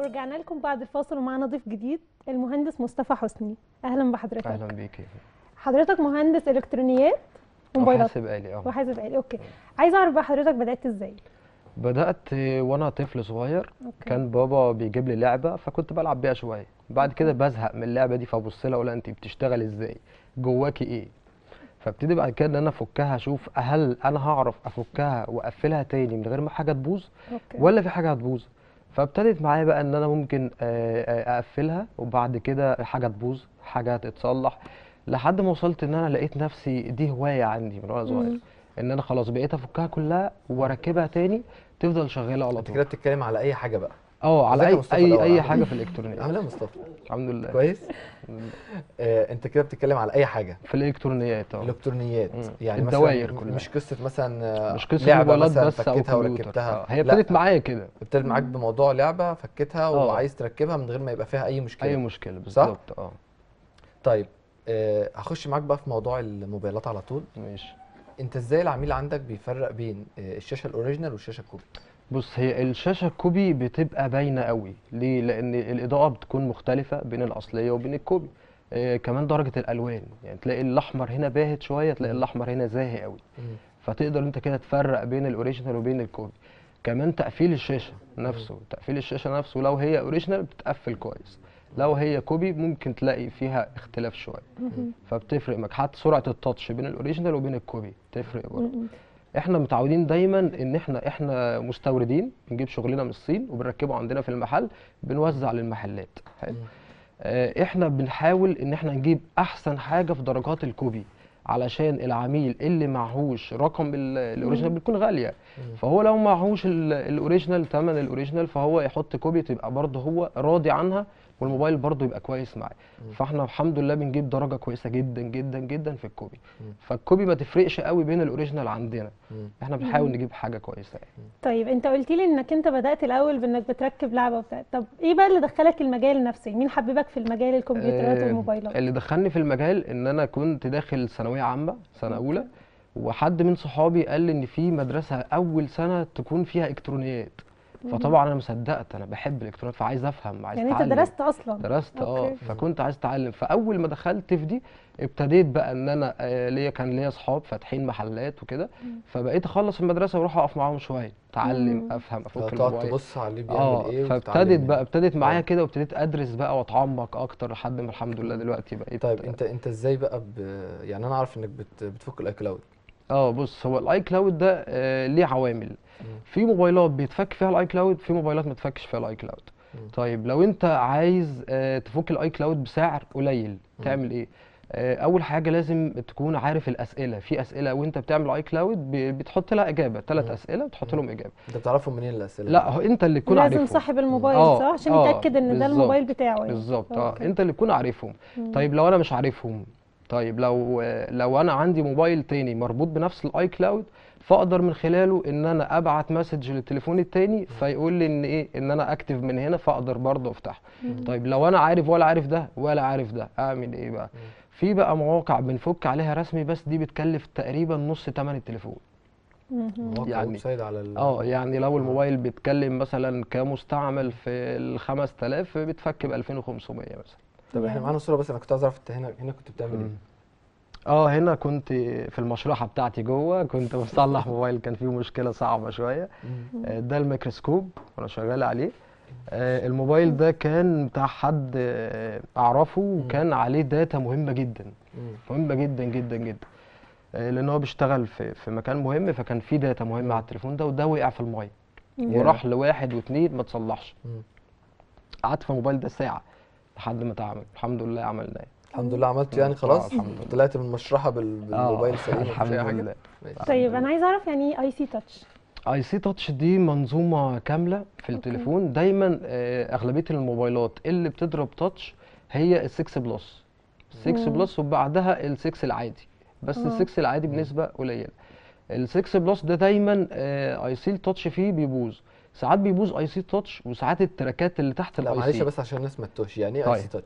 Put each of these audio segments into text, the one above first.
ورجعنا لكم بعد الفاصل ومعنا ضيف جديد المهندس مصطفى حسني اهلا بحضرتك اهلا بيكي حضرتك مهندس الكترونيات وموبايلات حاسب آلي اه وحاسب آلي اوكي عايزه اعرف بقى حضرتك بدات ازاي بدأت وانا طفل صغير اوكي كان بابا بيجيب لي لعبة فكنت بلعب بيها شوية بعد كده بزهق من اللعبة دي فابص لها اقول لها انت بتشتغل ازاي جواكي ايه فابتدي بعد كده ان انا افكها اشوف هل انا هعرف افكها واقفلها تاني من غير ما حاجة تبوظ اوكي ولا في حاجة هتبوظ فابتدت معايا بقى ان انا ممكن آه، آه، اقفلها وبعد كده حاجة تبوظ حاجة تتصلح لحد ما وصلت ان انا لقيت نفسي دي هواية عندي من وانا صغير مم. ان انا خلاص بقيت افكها كلها واركبها تاني تفضل شغالة على انت طول كده بتتكلم على اي حاجه بقى اه على ازيك يا اي مصطفى اي الأول؟ اي عامل حاجه إيه؟ في الالكترونيات عامل ايه يا مصطفى الحمد لله كويس آه انت كده بتتكلم على اي حاجه في الالكترونيات اه الكترونيات مم. يعني الدواير مثلا كلها. مش قصه مثلا آه، مش قصه لعبه موبايلات مثلا بس او فكيتها كمبيوتر وركبتها آه، هي لا، ابتدت معايا كده ابتدت معاك بموضوع لعبه فكيتها آه. وعايز تركبها من غير ما يبقى فيها اي مشكله اي مشكله بالظبط اه طيب آه هخش معاك بقى في موضوع الموبايلات على طول ماشي انت ازاي العميل عندك بيفرق بين آه، الشاشه الاوريجينال والشاشه الكوبي بص هي الشاشه الكوبي بتبقى باينه قوي ليه لان الاضاءه بتكون مختلفه بين الاصليه وبين الكوبي آه كمان درجه الالوان يعني تلاقي الاحمر هنا باهت شويه تلاقي مم. الاحمر هنا زاهي قوي مم. فتقدر انت كده تفرق بين الاوريجينال وبين الكوبي كمان تقفيل الشاشه نفسه تقفيل الشاشه نفسه لو هي اوريجينال بتتقفل كويس لو هي كوبي ممكن تلاقي فيها اختلاف شويه مهم. فبتفرق معاك حتى سرعه التاتش بين الاوريجينال وبين الكوبي تفرق برضه مهم. احنا متعودين دايما ان احنا احنا مستوردين بنجيب شغلنا من الصين وبنركبه عندنا في المحل بنوزع للمحلات حلو. مم. آه، احنا بنحاول ان احنا نجيب احسن حاجه في درجات الكوبي علشان العميل اللي معهوش رقم ال- الاوريجينال بتكون غاليه مم. فهو لو معهوش ال- الاوريجينال ثمن الاوريجينال فهو يحط كوبي تبقى برضه هو راضي عنها والموبايل برضه يبقى كويس معاه مم. فاحنا الحمد لله بنجيب درجه كويسه جدا جدا جدا في الكوبي مم. فالكوبي ما تفرقش قوي بين الاوريجينال عندنا مم. احنا بنحاول نجيب حاجه كويسه يعني. طيب انت قلت لي انك انت بدات الاول بانك بتركب لعبه وبتاع طب ايه بقى اللي دخلك المجال نفسه مين حببك في المجال الكمبيوترات آه، والموبايلات اللي دخلني في المجال ان انا كنت داخل ثانويه عامه سنه اولى وحد من صحابي قال لي ان في مدرسه اول سنه تكون فيها الكترونيات فطبعا انا مصدقت انا بحب الالكترونيات فعايز افهم عايز يعني انت اتعلم درست اصلا درست اه أوكي. فكنت عايز اتعلم فاول ما دخلت في دي ابتديت بقى ان انا آه، ليا كان ليا اصحاب فاتحين محلات وكده فبقيت اخلص المدرسه واروح اقف معاهم شويه اتعلم مم. افهم افك تقعد الموبايل تبص على اللي بيعمل اه ايه فابتدت وتتعلم بقى منه. ابتدت معايا آه. كده وابتديت ادرس بقى واتعمق اكتر لحد ما الحمد لله دلوقتي بقيت طيب انت انت ازاي بقى ب... يعني انا اعرف انك بت... بتفك الاي كلاود اه بص هو الاي كلاود ده آه ليه عوامل مم. في موبايلات بيتفك فيها الاي كلاود في موبايلات ما تفكش فيها الاي كلاود مم. طيب لو انت عايز آه تفك الاي كلاود بسعر قليل تعمل ايه آه اول حاجه لازم تكون عارف الاسئله في اسئله وانت بتعمل اي كلاود ب- بتحط لها اجابه ثلاث مم. اسئله بتحط لهم اجابه انت بتعرفهم منين الاسئله لا هو انت اللي تكون لازم عارفهم صاحب الموبايل آه، صح عشان آه، يتاكد ان ده بالظبط، الموبايل بتاعه يعني بالظبط اه أوكي. انت اللي تكون عارفهم مم. طيب لو انا مش عارفهم طيب لو لو انا عندي موبايل تاني مربوط بنفس الاي كلاود فاقدر من خلاله ان انا ابعت مسج للتليفون التاني فيقول لي ان ايه ان انا اكتف من هنا فاقدر برضه افتحه طيب لو انا عارف ولا عارف ده ولا عارف ده اعمل ايه بقى في بقى مواقع بنفك عليها رسمي بس دي بتكلف تقريبا نص ثمن التليفون مهم. مواقع يعني- ويب سايت على ال... اه يعني لو الموبايل بيتكلم مثلا كمستعمل في ال 5000 بتفك ب 2500 مثلا طب احنا معانا صوره بس انا كنت عايز اعرف انت هنا هنا كنت بتعمل ايه اه هنا كنت في المشرحه بتاعتي جوه كنت بصلح موبايل كان فيه مشكله صعبه شويه مم. آه، ده الميكروسكوب وانا شغال عليه آه، الموبايل ده كان بتاع حد آه، اعرفه وكان عليه داتا مهمه جدا مم. مهمه جدا جدا جدا آه، لان هو بيشتغل في في مكان مهم فكان في داتا مهمه على التليفون ده وده وقع في الميه ياه. وراح لواحد واثنين ما تصلحش مم. قعدت في الموبايل ده ساعه لحد ما اتعمل الحمد لله عملناه الحمد لله عملت يعني آه، خلاص الحمد لله. طلعت من المشرحه بال... آه، بالموبايل سليم مفيش الحمد اي حاجه لله ماشي. طيب انا عايزه اعرف يعني ايه اي سي تاتش اي سي تاتش دي منظومه كامله في التليفون دايما آه، اغلبيه الموبايلات اللي بتضرب تاتش هي ال 6 بلس 6 مم. بلس وبعدها ال 6 العادي بس آه. ال 6 العادي بنسبه قليله ال 6 بلس ده دايما اي سي التاتش فيه بيبوظ ساعات بيبوظ اي سي تاتش وساعات التراكات اللي تحت لا الاي معلش سي بس عشان الناس ما تتوهش يعني ايه اي طيب. سي تاتش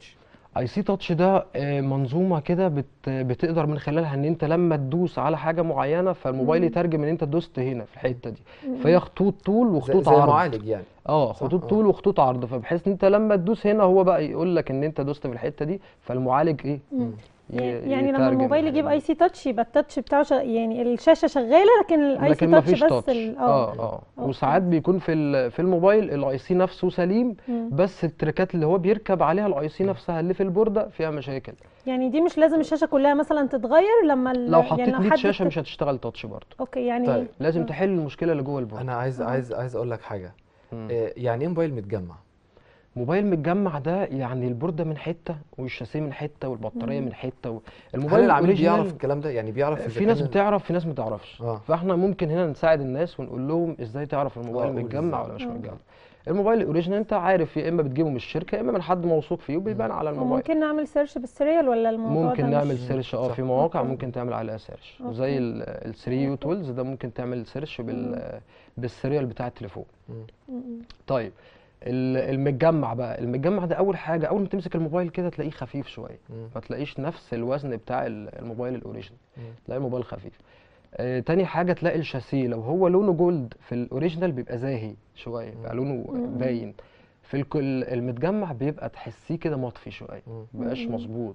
اي سي تاتش ده آه، منظومه كده بت بتقدر من خلالها ان انت لما تدوس على حاجه معينه فالموبايل مم. يترجم ان انت دوست هنا في الحته دي مم. فهي خطوط طول زي, وخطوط زي عرض معالج يعني اه صح؟ خطوط آه. طول وخطوط عرض فبحيث ان انت لما تدوس هنا هو بقى يقول لك ان انت دوست في الحته دي فالمعالج ايه مم. ي- يعني لما يترجم الموبايل الحاجة يجيب دي. اي سي تاتش يبقى التاتش بتاعه شغ... يعني الشاشه شغاله لكن الاي سي لكن تاتش مفيش بس تاتش ال- اه اه وساعات بيكون في ال- في الموبايل الاي سي نفسه سليم مم. بس التريكات اللي هو بيركب عليها الاي سي نفسها اللي في البورده فيها مشاكل يعني دي مش لازم الشاشه كلها مثلا تتغير لما ال... لو يعني حطيت 100 حد شاشه ت- مش هتشتغل تاتش برضه اوكي يعني طيب. لازم آه. تحل المشكله اللي جوه البورده انا عايز عايز عايز اقول لك حاجه مم. آه، يعني ايه موبايل متجمع موبايل متجمع ده يعني البورده من حته والشاسيه من حته والبطاريه مم. من حته و... هل الموبايل العميل الأوريجينال بيعرف الكلام ده يعني بيعرف إذا في ناس كان- بتعرف في ناس ما تعرفش اه فاحنا ممكن هنا نساعد الناس ونقول لهم ازاي تعرف الموبايل آه، قول متجمع إزاي. ولا مش آه. متجمع الموبايل الاوريجينال انت عارف يا اما بتجيبه من الشركه يا اما من حد موثوق فيه وبيبان على الموبايل وممكن نعمل سيرش بالسيريال ولا الموضوع ممكن ده نعمل مش... سيرش اه صح. في مواقع أوكي. ممكن تعمل عليها سيرش أوكي. زي ال 3 يو تولز ده ممكن تعمل سيرش بال بالسيريال بتاع التليفون مم. مم. طيب ال- المتجمع بقى المتجمع ده اول حاجه اول ما تمسك الموبايل كده تلاقيه خفيف شويه مم. ما تلاقيش نفس الوزن بتاع ال- الموبايل الاوريجينال مم. تلاقي الموبايل خفيف آه تاني حاجه تلاقي الشاسيه لو هو لونه جولد في الاوريجينال بيبقى زاهي شويه بيبقى لونه مم. باين في الكل المتجمع بيبقى تحسيه كده مطفي شويه مم. مبقاش مم. مظبوط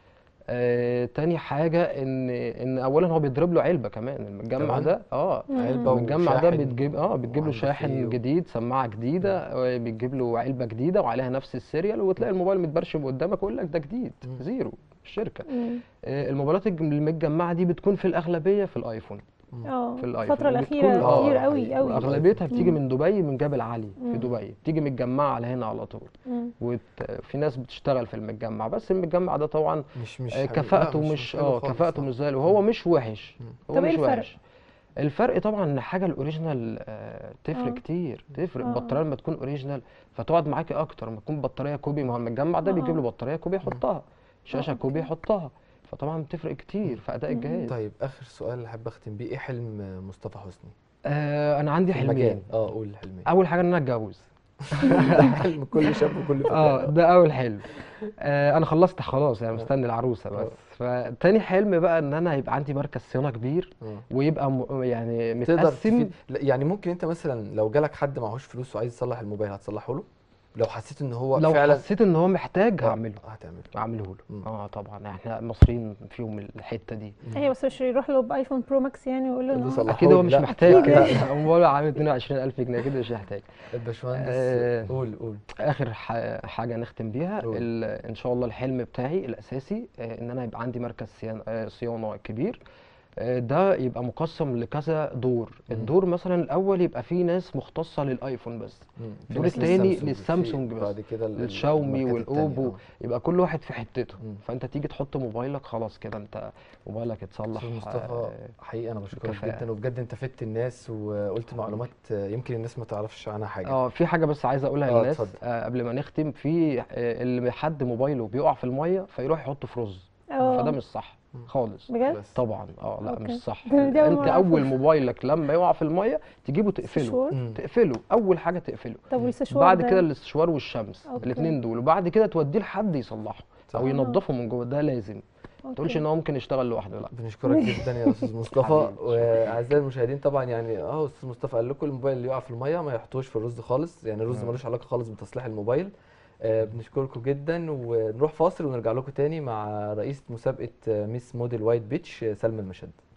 آه تاني حاجه ان ان اولا هو بيضرب له علبه كمان المتجمع كمان؟ ده اه علبة المتجمع ده وشاحن بتجيب اه بتجيب له وعنده شاحن فيه و- جديد سماعه جديده آه، بتجيب له علبه جديده وعليها نفس السيريال وتلاقي الموبايل متبرشم قدامك ويقول لك ده جديد مم. زيرو الشركه مم. آه، الموبايلات الج- المتجمعه دي بتكون في الاغلبيه في الايفون مم. اه في الآيفون. الفترة بتكون- الأخيرة آه، كتير قوي حقيقي. قوي واغلبيتها بتيجي مم. من دبي من جبل علي في مم. دبي بتيجي متجمعه على هنا على طول مم. وفي ناس بتشتغل في المتجمع بس المتجمع ده طبعا مش مش آه، حقيقي. لا، كفاءته مش حلو اه خالص، كفاءته صح. مش زي وهو مش وحش مم. هو طب إيه مش الفرق؟ وحش الفرق طبعا ان حاجه الاوريجينال آه، تفرق آه. كتير تفرق آه. البطاريه لما تكون اوريجينال فتقعد معاكي اكتر ما تكون بطاريه كوبي ما هو المتجمع ده بيجيب له آه. بطاريه كوبي يحطها شاشه أوكي. كوبي يحطها فطبعا بتفرق كتير في اداء مم. الجهاز طيب اخر سؤال اللي احب اختم بيه ايه حلم مصطفى حسني آه انا عندي في المجال حلمين اه قول حلمين اول حاجه ان انا اتجوز حلم كل شاب وكل فتاة اه ده اول حلم آه انا خلصت خلاص يعني آه. مستني العروسه بس آه. فتاني حلم بقى ان انا يبقى عندي مركز صيانه كبير آه. ويبقى م... يعني تقدر متقسم تفيد لا، يعني ممكن انت مثلا لو جالك حد معهوش فلوس وعايز يصلح الموبايل هتصلحه له لو حسيت ان هو لو فعلا حسيت ان هو محتاج آه، هعمله هتعمله اعمله له مم. اه طبعا احنا المصريين فيهم الحته دي ايوه بس مش يروح له بايفون برو ماكس يعني ويقول له قول له إن هو- صلحه اكيد هو لي. مش لا، محتاج لا، كده لا. هو عامل 22000 جنيه اكيد مش محتاج الباشمهندس آه. قول قول اخر ح- حاجه نختم بيها قول. ال- ان شاء الله الحلم بتاعي الاساسي آه، ان انا يبقى عندي مركز صيانه آه، صيانه كبير آه، ده يبقى مقسم لكذا دور مم. الدور مثلا الاول يبقى فيه ناس مختصه للايفون بس مم. في الدور ناس التاني للسامسونج، للسامسونج في بس، بعد كده ال- للشاومي الماركات التانية، والاوبو آه. يبقى كل واحد في حتته مم. فانت تيجي تحط موبايلك خلاص كده انت موبايلك اتصلح استاذ مصطفى آه، حقيقي انا بشكرك كفاءة. جدا وبجد انت فدت الناس وقلت معلومات آه، يمكن الناس ما تعرفش عنها حاجه اه في حاجه بس عايز اقولها آه، للناس اتفضل. آه قبل ما نختم في آه اللي حد موبايله بيقع في الميه فيروح يحطه في رز اه فده مش صح مم. خالص بجد بس طبعا اه لا أوكي. مش صح ده- دي أول انت مرة أعرفه. اول موبايلك لما يقع في الميه تجيبه تقفله سشوار مم. تقفله اول حاجه تقفله طب والسشوار بعد ده؟ كده الاستشوار والشمس أوكي. الاثنين دول وبعد كده توديه لحد يصلحه صح. او آه. ينضفه من جوه ده لازم ما تقولش أوكي. ان هو ممكن يشتغل لوحده لا بنشكرك جدا يا استاذ مصطفى حبيبي. واعزائي المشاهدين طبعا يعني اه استاذ مصطفى قال لكم الموبايل اللي يقع في الميه ما يحطوش في الرز خالص يعني الرز مم. ملوش علاقه خالص بتصليح الموبايل آه بنشكركم جدا ونروح فاصل ونرجع لكم تاني مع رئيسة مسابقة آه، ميس موديل وايت بيتش آه، سلمى المشد